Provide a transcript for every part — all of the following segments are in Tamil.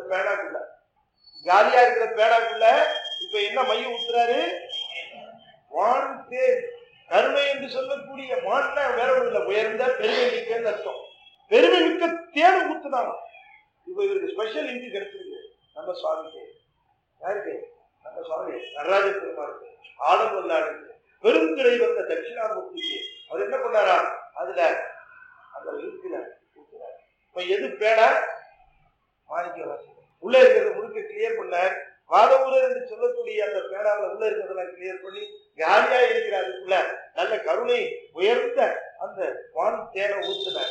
பேனாக்குள்ள காலியா இருக்கிற பேனாக்குள்ள இப்ப என்ன மையம் ஊத்துறாரு வான் தேன் கருணை என்று சொல்லக்கூடிய வான்னா வேற ஒண்ணு இல்ல உயர்ந்த பெருமை மிக்கன்னு அர்த்தம் பெருமை மிக்க தேன் ஊத்துனாங்க இப்ப இவருக்கு ஸ்பெஷல் இங்கு கிடைச்சிருக்கு நம்ம சுவாமிக்கு யாருக்கு நம்ம சுவாமி நடராஜ பெருமாளுக்கு ஆடம்பல்லாடுக்கு பெருந்திரை வந்த தட்சிணாமூர்த்திக்கு அவர் என்ன பண்ணாரா அதுல அந்த இருக்குல ஊத்துறாரு இப்ப எது பேனா மாணிக்க வாசகம் உள்ள இருக்கிறத முழுக்க கிளியர் பண்ணார் வாதமுரர் என்று சொல்லக்கூடிய அந்த பேனாவில் உள்ள இருக்கிறதெல்லாம் கிளியர் பண்ணி காலியா இருக்கிற அதுக்குள்ள நல்ல கருணை உயர்ந்த அந்த வான் தேனை ஊத்துனார்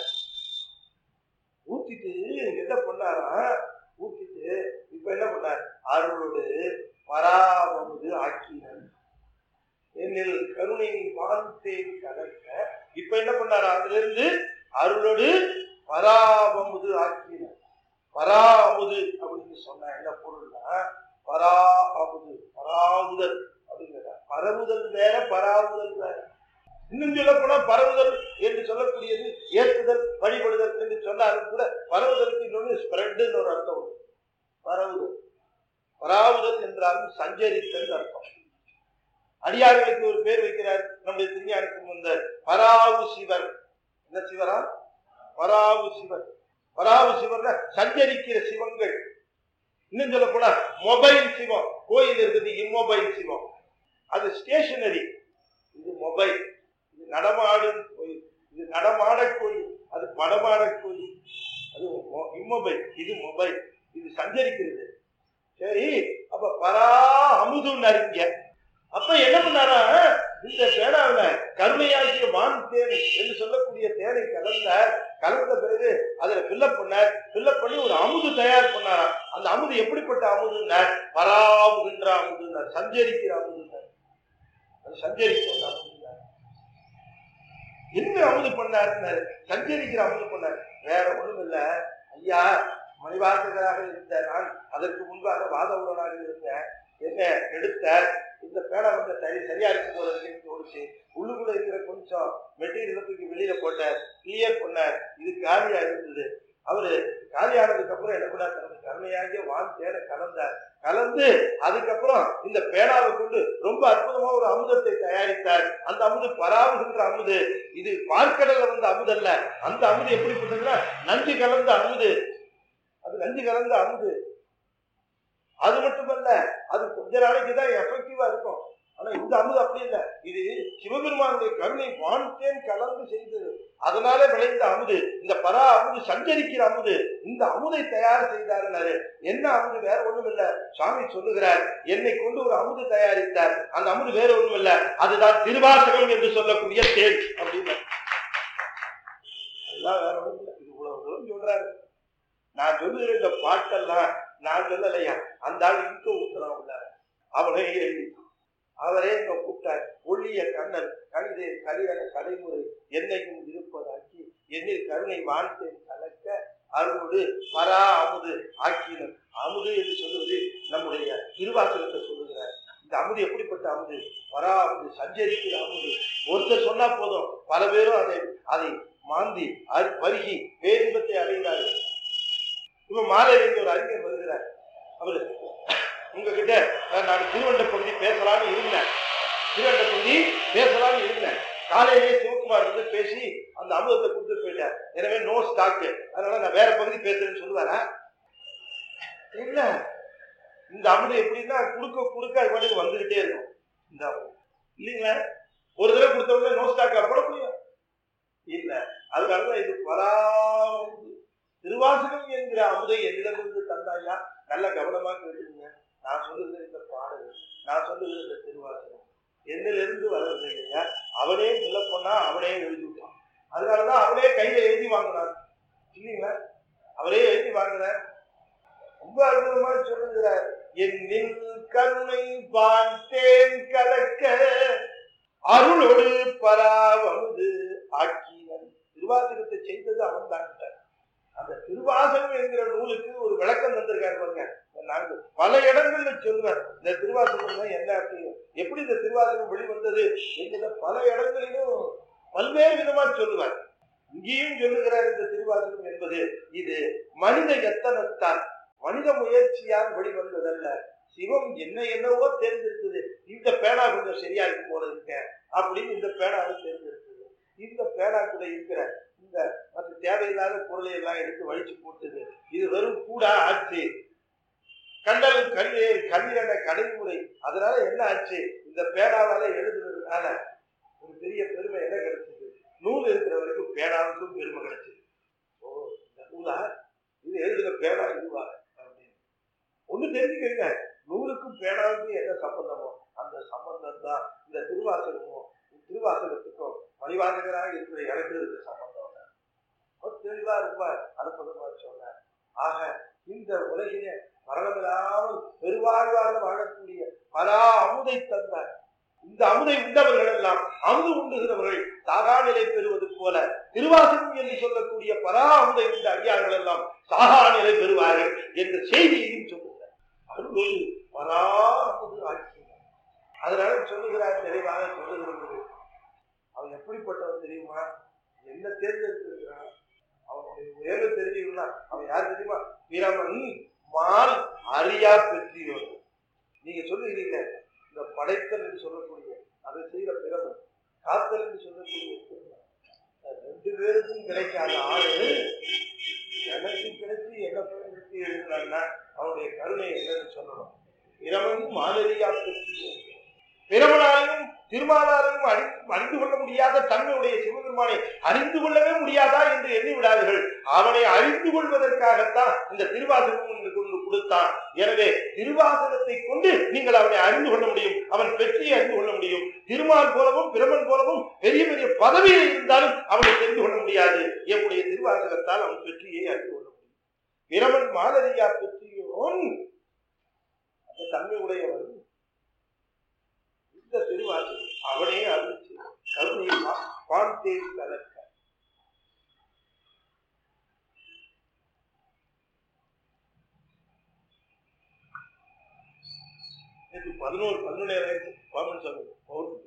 ஊத்திட்டு என்ன பண்ணாரா ஊத்திட்டு இப்ப என்ன பண்ணார் அருளோடு பராபமுது ஆக்கினார் என்னில் கருணை வான் தேன் கலக்க இப்ப என்ன பண்ணாரா அதுல இருந்து அருளோடு பராபமுது ஆக்கினார் பராமுது அப்படின்னு சொன்னா என்ன பொருள்னா பரா அமுது பராவுதல் அப்படிங்கிற பரவுதல் வேற பராவுதல் வேற இன்னும் சொல்ல போனா பரவுதல் என்று சொல்லக்கூடியது ஏற்றுதல் வழிபடுதல் என்று சொன்னாலும் கூட பரவுதலுக்கு இன்னொன்று ஸ்ப்ரெட்னு ஒரு அர்த்தம் உண்டு பரவுதல் பராவுதல் என்றாலும் சஞ்சரித்தல் அர்த்தம் அடியார்களுக்கு ஒரு பேர் வைக்கிறார் நம்முடைய திருஞானத்துக்கு வந்த பராவு சிவர் என்ன சிவரா பராவு சிவர் பராவு சிவர்னா சஞ்சரிக்கிற சிவங்கள் இன்னும் சொல்ல போனா மொபைல் சிவம் கோயில் இருக்குது இம்மொபைல் சிவம் அது ஸ்டேஷனரி இது மொபைல் இது நடமாடும் கோயில் இது நடமாட கோயில் அது படமாட கோயில் அது இம்மொபைல் இது மொபைல் இது சஞ்சரிக்கிறது சரி அப்ப பரா அமுதுன்னு அறிங்க அப்ப என்ன பண்ணாரா இந்த பேனாவில கருணையாகிய வான் தேன் என்று சொல்லக்கூடிய தேனை கலந்தார் கலந்த பிறகு அதுல ஃபில்லப் பண்ணார் ஃபில்லப் பண்ணி ஒரு அமுது தயார் பண்ணாராம் அந்த அமுது எப்படிப்பட்ட அமுதுன்னார் பராமுகின்ற அமுதுன்னார் சஞ்சரிக்கிற அமுதுன்னார் அது சஞ்சரிக்கிற அமுதுன்னார் என்ன அமுது பண்ணாருன்னாரு சஞ்சரிக்கிற அமுது பண்ணார் வேற ஒண்ணும் இல்ல ஐயா மணிவாசகராக இருந்த நான் அதற்கு முன்பாக வாதவுடனாக இருந்தேன் என்ன எடுத்த இந்த பேடை வந்து சரி சரியா இருக்கும் போல இருக்குன்னு தோணுச்சு உள்ளுக்குள்ள இருக்கிற கொஞ்சம் மெட்டீரியல் தூக்கி வெளியில போட்டார் கிளியர் பண்ணார் இது காலியா இருந்தது அவரு காலியானதுக்கு அப்புறம் என்ன பண்ணார் தனது கருணையாகிய வான் தேட கலந்தார் கலந்து அதுக்கப்புறம் இந்த பேனாவை கொண்டு ரொம்ப அற்புதமா ஒரு அமுதத்தை தயாரித்தார் அந்த அமுது பராவுகின்ற அமுது இது பார்க்கடல்ல வந்த அமுது அல்ல அந்த அமுது எப்படிப்பட்டதுன்னா நஞ்சு கலந்த அமுது அது நஞ்சு கலந்த அமுது அது மட்டுமல்ல அது கொஞ்ச நாளைக்கு தான் எஃபெக்டிவா இருக்கும் ஆனா இந்த அமுது அப்படி இல்லை இது சிவபெருமானுடைய கருணை வான்தேன் கலந்து செய்தது அதனால விளைந்த அமுது இந்த பரா அமுது சஞ்சரிக்கிற அமுது இந்த அமுதை தயார் செய்தார் என்ன அமுது வேற ஒண்ணும் இல்ல சுவாமி சொல்லுகிறார் என்னை கொண்டு ஒரு அமுது தயாரித்தார் அந்த அமுது வேற ஒண்ணும் இல்ல அதுதான் திருவாசகம் என்று சொல்லக்கூடிய தேன் அப்படின்னு அதெல்லாம் வேற ஒண்ணும் இல்லை இது இவ்வளவு தூரம் சொல்றாரு நான் சொல்லுகிற இந்த பாட்டெல்லாம் நான் சொல்லலையா அந்த ஆள் இங்க ஊத்துறான் உள்ள அவனே எழுதிட்டான் அவரே இங்க கூப்பிட்டார் ஒளிய கண்ணன் கவிதை கலிரக கலைமுறை என்னையும் இருப்பதாக்கி என்னில் கருணை வாழ்த்தேன் கலக்க அருளோடு பரா அமுது ஆக்கினர் அமுது என்று சொல்லுவது நம்முடைய திருவாசகத்தை சொல்லுகிறார் இந்த அமுது எப்படிப்பட்ட அமுது பரா அமுது சஞ்சரிக்கிற அமுது ஒருத்தர் சொன்னா போதும் பல பேரும் அதை அதை மாந்தி அரு பருகி பேரின்பத்தை அடைகிறார்கள் இப்ப மாலையிலிருந்து ஒரு அறிஞர் வருகிறார் அவரு உங்ககிட்ட நான் திருவண்ட பகுதி பேசலாம்னு இருந்தேன் திருவண்ட பகுதி பேசலாம்னு இருந்தேன் காலையிலேயே சிவகுமார் வந்து பேசி அந்த அமுதத்தை கொடுத்து போயிட்டார் எனவே நோ ஸ்டாக் அதனால நான் வேற பகுதி பேசுறேன்னு சொல்லுவாரா இல்ல இந்த அமுது எப்படின்னா குடுக்க குடுக்க அது பாட்டுக்கு வந்துகிட்டே இருக்கும் இந்த அமுது இல்லைங்களா ஒரு தடவை கொடுத்த உடனே நோ ஸ்டாக் போட முடியும் இல்ல அதனாலதான் இது பராமது திருவாசகம் என்கிற அமுதை என்னிடமிருந்து தந்தாயா நல்ல கவனமா கேட்டுங்க நான் சொல்லுகிற இந்த பாடல் நான் சொல்லுகிற இந்த திருவாசகம் என்னிலிருந்து வர்றது இல்லையா அவனே சொல்ல போனா அவனே எழுதி விட்டான் அதனாலதான் அவனே கையில எழுதி வாங்கினான் இல்லைங்களா அவரே எழுதி வாங்கினார் ரொம்ப அற்புதமா சொல்லுகிறார் என்னில் கருணை பார்த்தேன் கலக்க அருளோடு பராவமுது ஆக்கினன் திருவாசகத்தை செய்தது அவன் தான் அந்த திருவாசகம் என்கிற நூலுக்கு ஒரு விளக்கம் தந்திருக்காரு பாருங்க நாங்கள் பல இடங்கள்ல சொல்லுவேன் இந்த திருவாசகம் என்ன அப்படி எப்படி இந்த திருவாசகம் வெளிவந்தது என்கிற பல இடங்களிலும் பல்வேறு விதமா சொல்லுவார் இங்கேயும் சொல்லுகிறார் இந்த திருவாசகம் என்பது இது மனித எத்தனத்தான் மனித முயற்சியால் வெளிவந்ததல்ல சிவம் என்ன என்னவோ தேர்ந்தெடுத்தது இந்த பேனா கொஞ்சம் சரியா இருக்கும் போல இருக்கேன் அப்படின்னு இந்த பேனாவை தேர்ந்தெடுத்தது இந்த பேனா கூட இருக்கிற இந்த மற்ற தேவையில்லாத பொருளை எல்லாம் எடுத்து வழிச்சு போட்டுது இது வெறும் கூடா ஆச்சு கண்டல் கல்வி கல்வியான கடைமுறை அதனால என்ன ஆச்சு இந்த பேனாவால எழுதுனதுனால ஒரு பெரிய பெருமை என்ன கிடைச்சது நூல் இருக்கிற வரைக்கும் பேனாவுக்கும் பெருமை கிடைச்சது ஓ இந்த நூலா இது எழுதுன பேனா இதுவா அப்படின்னு ஒண்ணு தெரிஞ்சுக்கங்க நூலுக்கும் பேனாவுக்கும் என்ன சம்பந்தமோ அந்த சம்பந்தம் தான் இந்த திருவாசகமும் திருவாசகத்துக்கும் மணிவாசகராக இருக்கிற எனக்கு இருக்கிற சம்பந்தம் அவர் தெளிவா ரொம்ப அற்புதமா சொன்னார் ஆக இந்த உலகிலே மரணமில்லாமல் பெருவாழ்வாக வாழக்கூடிய பல அமுதை தந்தார் இந்த அமுதை உண்டவர்கள் எல்லாம் அமுது உண்டுகிறவர்கள் சாகா நிலை பெறுவது போல திருவாசகம் என்று சொல்லக்கூடிய பரா அமுதை உண்ட அடியார்கள் எல்லாம் சாகா நிலை பெறுவார்கள் என்ற செய்தியையும் சொல்லுகிறார் அருள் பரா அமுது ஆக்கினார் அதனால சொல்லுகிறார் நிறைவாக சொல்லுகிறது அவன் எப்படிப்பட்டவன் தெரியுமா என்ன தேர்ந்தெடுத்திருக்கிறான் அவனுடைய உயர்வு தெரிஞ்சுக்கணும்னா அவன் யார் தெரியுமா பிரமன் மால் அறியா பெற்றியோர் நீங்க சொல்லுகிறீங்க இந்த படைத்தல் என்று சொல்லக்கூடிய அதை செய்கிற பிரமன் காத்தல் என்று சொல்லக்கூடிய பிரமன். ரெண்டு பேருக்கும் கிடைக்காத ஆளு எனக்கு கிடைச்சி என்ன பயன்படுத்தி எழுதுனான்னா அவனுடைய கருணை என்னன்னு சொல்லணும் பிரமன் மாலரியா பெற்றியோர் பிரமனாலையும் திருமாலாலையும் அறி அறிந்து கொள்ள முடியாத தன்மையுடைய சிவபெருமானை அறிந்து கொள்ளவே முடியாதா என்று எண்ணி விடாதீர்கள் அவனை அறிந்து கொள்வதற்காகத்தான் இந்த திருவாசகம் உங்களுக்கு ஒன்று கொடுத்தான் எனவே திருவாசகத்தை கொண்டு நீங்கள் அவனை அறிந்து கொள்ள முடியும் அவன் வெற்றியை அறிந்து கொள்ள முடியும் திருமால் போலவும் பிரமன் போலவும் பெரிய பெரிய பதவியில் இருந்தாலும் அவனை தெரிந்து கொள்ள முடியாது எம்முடைய திருவாசகத்தால் அவன் வெற்றியை அறிந்து கொள்ள முடியும் பிரமன் மாலரியா பெற்றியோன் அந்த தன்மை உடையவன் இந்த திருவாசகம் அவனே அறிவிச்சு கருணை பான் தேடி கலக்க நேற்று பதினோரு பதினொன்று வரைக்கும் பாமன் சாமி பௌர்ணமி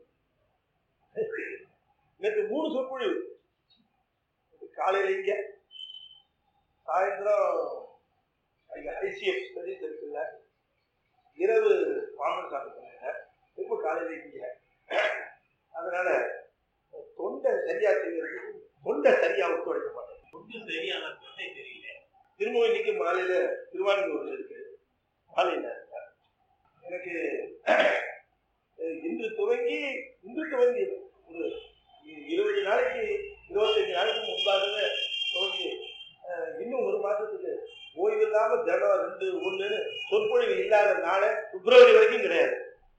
நேற்று மூணு சொற்பொழிவு காலையில இங்க சாயந்தரம் அங்க ஐசிஎஃப் ஸ்டடிஸ் இருக்குல்ல இரவு பாமன் சாமி பண்ணாங்க திரும்ப காலையில இங்க அதனால தொண்டை சரியா செய்யறதுக்கு தொண்டை சரியா ஒத்துழைக்க மாட்டேன் கொஞ்சம் சரியான தொண்டை தெரியல திரும்ப இன்னைக்கு மாலையில திருவாரூர்ல இருக்கு மாலையில எனக்கு அஹ், இன்று துவங்கி இன்று துவங்கி ஒரு இ- இருபது நாளைக்கு இருபத்தஞ்சு நாளைக்கு முன்பாகவே துவங்கி அஹ், இன்னும் ஒரு மாசத்துக்கு ஓய்வு இல்லாம தினம் ரெண்டு ஒண்ணுன்னு சொற்பொழிவு இல்லாத நாளை பிப்ரவரி வரைக்கும் கிடையாது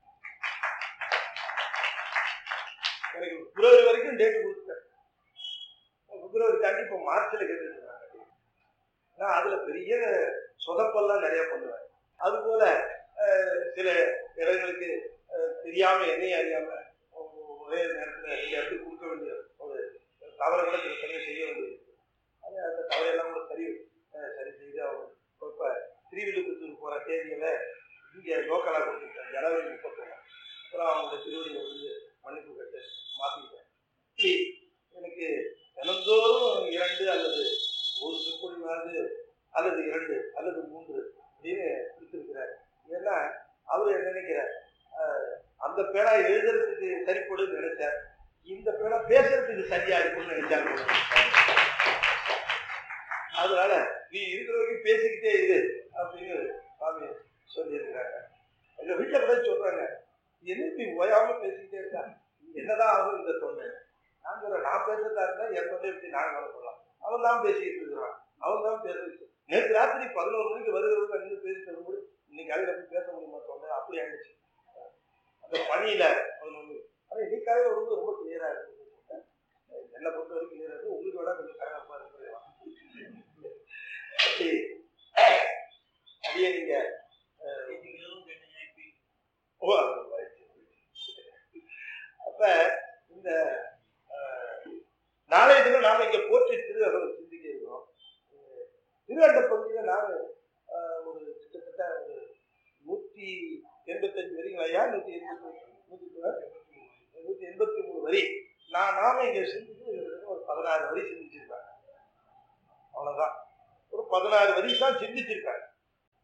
எனக்கு பிப்ரவரி வரைக்கும் டேட் கொடுத்துட்டேன் பிப்ரவரி தாண்டி இப்போ மார்ச்ல கேட்டுருக்காங்க நான் அதுல பெரிய சொதப்பெல்லாம் நிறைய பண்ணுவேன் அதுபோல அஹ், சில இடங்களுக்கு அஹ், தெரியாம என்னையும் அறியாம ஒ- ஒரே நேரத்துல ரெண்டு இடத்துக்கு கொடுக்க வேண்டிய ஒரு தவறுகளை சில சமயம் செய்ய வேண்டியது அது அந்த தவறையெல்லாம் கூட சரி அஹ், சரி செய்து அவங்க இப்ப- இப்ப திருவில்லுபுத்தூர் போற தேதியில இங்க லோக்கலா கொடுத்துருக்கேன் ஜனவரி முப்பத்தொன்னு அப்புறம் அவங்களோட திருவடியில வந்து மன்னிப்பு கேட்டு மாத்திக்கிட்டேன் இப்படி எனக்கு தினந்தோறும் இரண்டு அல்லது ஒரு சொற்பொழிவாவது அல்லது இரண்டு அல்லது மூன்று அப்படின்னு கொடுத்திருக்கிறார் ஏன்னா அவர் என்ன நினைக்கிறார் அஹ், அந்த பேனா எழுதுறதுக்கு சரிப்படுன்னு நினைச்சார் இந்த பேனா பேசுறதுக்கு சரியா இருக்கும்னு நினைச்சாங்க அதனால நீ இருக்கிற வரைக்கும் பேசிக்கிட்டே இரு அப்படின்னு சாமி சொல்லியிருக்கிறாங்க எங்க வீட்டுல கூட சொல்றாங்க என்ன இப்படி ஓயாம பேசிக்கிட்டே இருக்கா என்னதான் ஆகும் இந்த தொண்டை நான் சொல்றேன் நான் பேசுறதா இருந்தா என் தொண்டை பற்றி நான் கவலைப்படலாம் அவன் தான் பேசிக்கிட்டு இருக்கிறான் அவன் தான் பேசுறது நேற்று ராத்திரி பதினோரு மணிக்கு வருகிறவங்க நின்று பேசிட்டு வரும்போது இன்னைக்கு காலையில போய் பேச முடியுமா தொண்டை அப்படி ஆயிடுச்சு அந்த பணியில பதினொன்று ஆனா இன்னைக்கு காலையில வரும்போது ரொம்ப கிளியரா இருக்கு என்னை பொறுத்த வரைக்கும் கிளியரா இருக்கு உங்களுக்கு விட கொஞ்சம் கரகப்பா இருக்கு அப்படி அப்படியே நீங்க நீங்களும் கேட்டீங்க இப்படி ஓ, அது right. அப்ப இந்த அஹ், நாளைய தினம் நாம இங்க போற்றி திருவகம் சிந்திக்க இருக்கிறோம் அஹ், திருவண்ட பகுதியில நாம அஹ், ஒரு கிட்டத்தட்ட ஒரு நூத்தி எண்பத்தஞ்சு வரிகள் ஐயா நூத்தி எண்பத்தி நூத்தி நூத்தி எண்பத்தி மூணு வரி நான் நாம இங்க சிந்திச்சு கிட்டத்தட்ட ஒரு பதினாறு வரி சிந்திச்சிருக்காங்க அவ்வளவுதான் ஒரு பதினாறு வரி தான் சிந்திச்சிருக்காங்க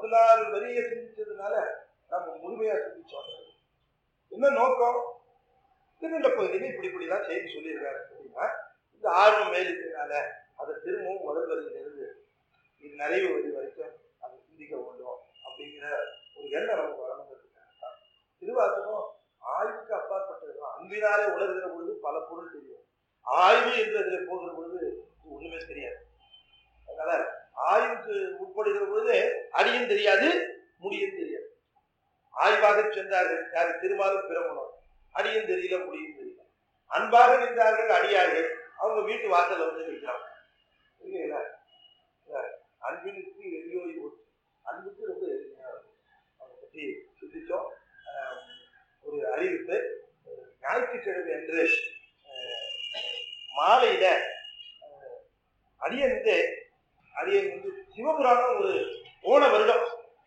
பதினாறு வரியை சிந்திச்சதுனால நம்ம முழுமையா சிந்திச்சோம் என்ன நோக்கம் திருநண்ட பகுதியில் இப்படி இப்படிதான் செய்தி சொல்லியிருக்காரு அப்படின்னா இந்த ஆர்வம் மேலிட்டனால அதை திரும்பவும் முதல் வரியிலிருந்து இது நிறைவு வரி வரைக்கும் அதை சிந்திக்க வேண்டும் அப்படிங்கிற ஒரு எண்ணம் நமக்கு வரணுங்கிறதுக்காக தான் திருவாசகம் ஆய்வுக்கு அப்பாற்பட்டது அன்பினாலே உணர்கிற பொழுது பல பொருள் தெரியும் ஆய்வு என்றதுல போகிற பொழுது ஒண்ணுமே தெரியாது அதனால ஆய்வுக்கு உட்படுகிற பொழுது அடியும் தெரியாது முடியும் தெரியாது ஆய்வாக சென்றார்கள் யார் திருமாலும் பிரமணம் அடியும் தெரியல முடியும் தெரியல அன்பாக நின்றார்கள் அடியார்கள் அவங்க வீட்டு வாசல்ல வந்து நிற்கிறாங்க இல்லைங்களா அஹ் அன்பினுக்கு எளியோ போச்சு அன்புக்கு ரொம்ப எளிமையா இருக்கு. அதை பற்றி சிந்திச்சோம் அஹ் ஒரு அறிவிப்பு அஹ் ஞாயிற்றுக்கிழமை அன்று அஹ் மாலையில அஹ் அடியன் வந்து அடியன் வந்து சிவபுராணம் ஒரு போன வருடம்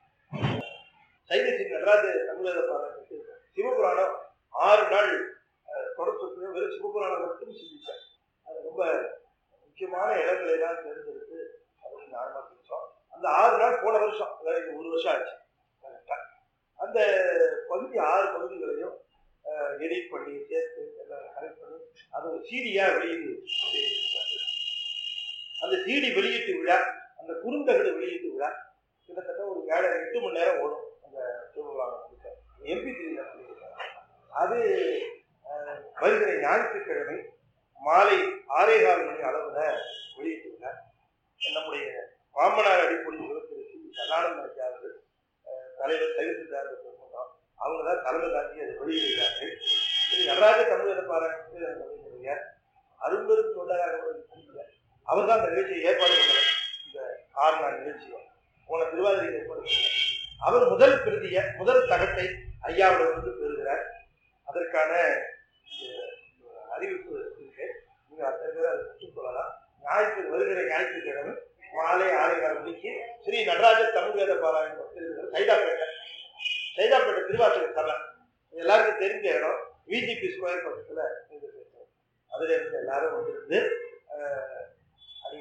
சைனசின் நடராஜ தமிழக பாராட்டு சிவபுராணம் ஆறு நாள் அஹ், தொடர்பு வெறும் சிவபுராணம் மட்டும் சிந்திச்சேன் அது ரொம்ப முக்கியமான இடங்களை எல்லாம் தேர்ந்தெடுத்து அதுக்கு நார்மலாக சிந்திச்சோம் அந்த ஆறு நாள் போன வருஷம் அதாவது இந்த ஒரு வருஷம் ஆச்சு correct ஆ. அந்த பகுதி ஆறு பகுதிகளையும் எடிட் பண்ணி சேர்த்து எல்லாம் கரெக்ட் பண்ணி அது ஒரு சீடியா வெளியீடு செய்திருக்காரு. அந்த சீடி வெளியீட்டு விழா அந்த குறுந்தகடு வெளியீட்டு விழா கிட்டத்தட்ட ஒரு ஏழு எட்டு மணி நேரம் ஓடும் அந்த சிவபுராணம் எம்பி த்ரீல அது அஹ், வருகிற ஞாயிற்றுக்கிழமை மாலை ஆறே கால் மணி அளவுல வெளியிட்டு விழா நம்முடைய மாமனார் அடிப்பொடி திரு சி சதானந்த ஐயா அவர்கள் அஹ், தலைவர் சைவசித்தார் பெருமகம் அவங்க தான் தலைமை தாங்கி அதை வெளியிடுகிறார்கள் திரு நடராஜ தமிழக பாராட்டு அரும்பெரும் தொண்டராக அவர் தான் இந்த நிகழ்ச்சியை ஏற்பாடு பண்ணார் இந்த ஆறு நாள் நிகழ்ச்சியை போன திருவாதிரை ஏற்பாடு பண்ணார் அவர் முதல் பிரதிய முதல் தகட்டை ஐயாவிடமிருந்து பெறுகிறார் அதற்கான இந்த அறிவிப்பு இருக்கு நீங்க அத்தனை பேர் அதை பெற்றுக்கொள்ளலாம் ஞாயிற்று வருகிற ஞாயிற்றுக்கிழமை மாலை ஆறு மணிக்கு ஸ்ரீ நடராஜ தமிழ் வேத பாராயணம் பக்தர்கள் சைதாப்பேட்டை சைதாப்பேட்டை திருவாசக தலம் இது எல்லாருக்கும் தெரிஞ்ச இடம் விஜிபி ஸ்கொயர் பக்கத்துல இது இருக்கு. அதுல இருந்து எல்லாரும் வந்திருந்து அஹ், அது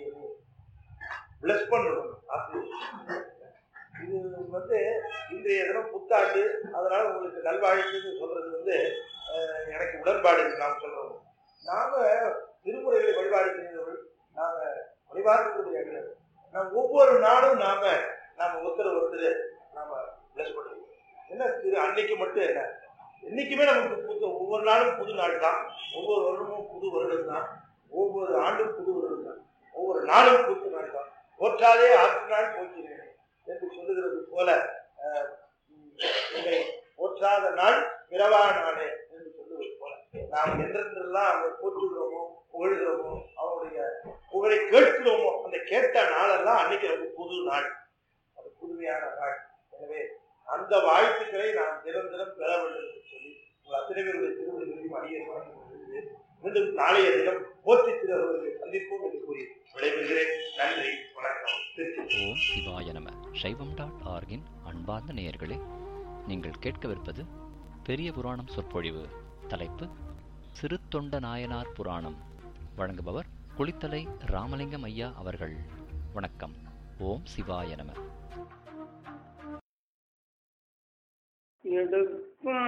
பிளஸ் பண்ணணும் ஆசிரியர் இது வந்து இன்றைய தினம் புத்தாண்டு அதனால உங்களுக்கு நல்வாழ்த்துன்னு சொல்றது வந்து அஹ், எனக்கு உடன்பாடு இல்லை நாம் சொல்றோம் நாம திருமுறைகளை வழிபாடு செய்தவர்கள் நாம வழிபாடுக்கூடிய இடங்கள் நாம் ஒவ்வொரு நாளும் நாம நாம ஒருத்தர் ஒருத்தர் நாம பிளஸ் பண்ணுவோம் என்ன திரு அன்னைக்கு மட்டும் என்ன என்னைக்குமே நமக்கு புது ஒவ்வொரு நாளும் புது நாள் தான் ஒவ்வொரு வருடமும் புது வருடம் தான் ஒவ்வொரு ஆண்டும் புது வருடம் தான் ஒவ்வொரு நாளும் புது நாள் தான் போற்றாதே ஆற்றினால் போற்றினேன் என்று சொல்லுகிறது போல அஹ், உம், என்னை போற்றாத நாள் பிறவா நாளே என்று சொல்லுவது போல நாம் என்றென்றெல்லாம் அவங்க போற்றுகிறோமோ புகழ்கிறோமோ அவருடைய புகழை கேட்கிறோமோ அந்த கேட்ட நாளெல்லாம் அன்னைக்கு நமக்கு புது நாள் அது புதுமையான நாள் எனவே அந்த வாழ்த்துக்களை நாம் தினம் தினம் பெற வேண்டும் என்று சொல்லி உங்கள் அத்தனை பேருடைய திருவிழிகளையும் அடியை வழங்கி கொண்டிருக்கிறேன் மீண்டும் நாளைய தினம் போற்றி திருவர்களை சந்திப்போம் என்று கூறி விடைபெறுகிறேன் நன்றி வணக்கம் திருச்சி ஓம் சிவாய நம சைவம் டாட் ஆர்கின் அன்பார்ந்த நேயர்களே நீங்கள் கேட்கவிருப்பது பெரிய புராணம் சொற்பொழிவு தலைப்பு சிறு தொண்ட நாயனார் புராணம் வழங்குபவர் குளித்தலை ராமலிங்கம் ஐயா அவர்கள் வணக்கம் ஓம் சிவாய நம எடுக்கும்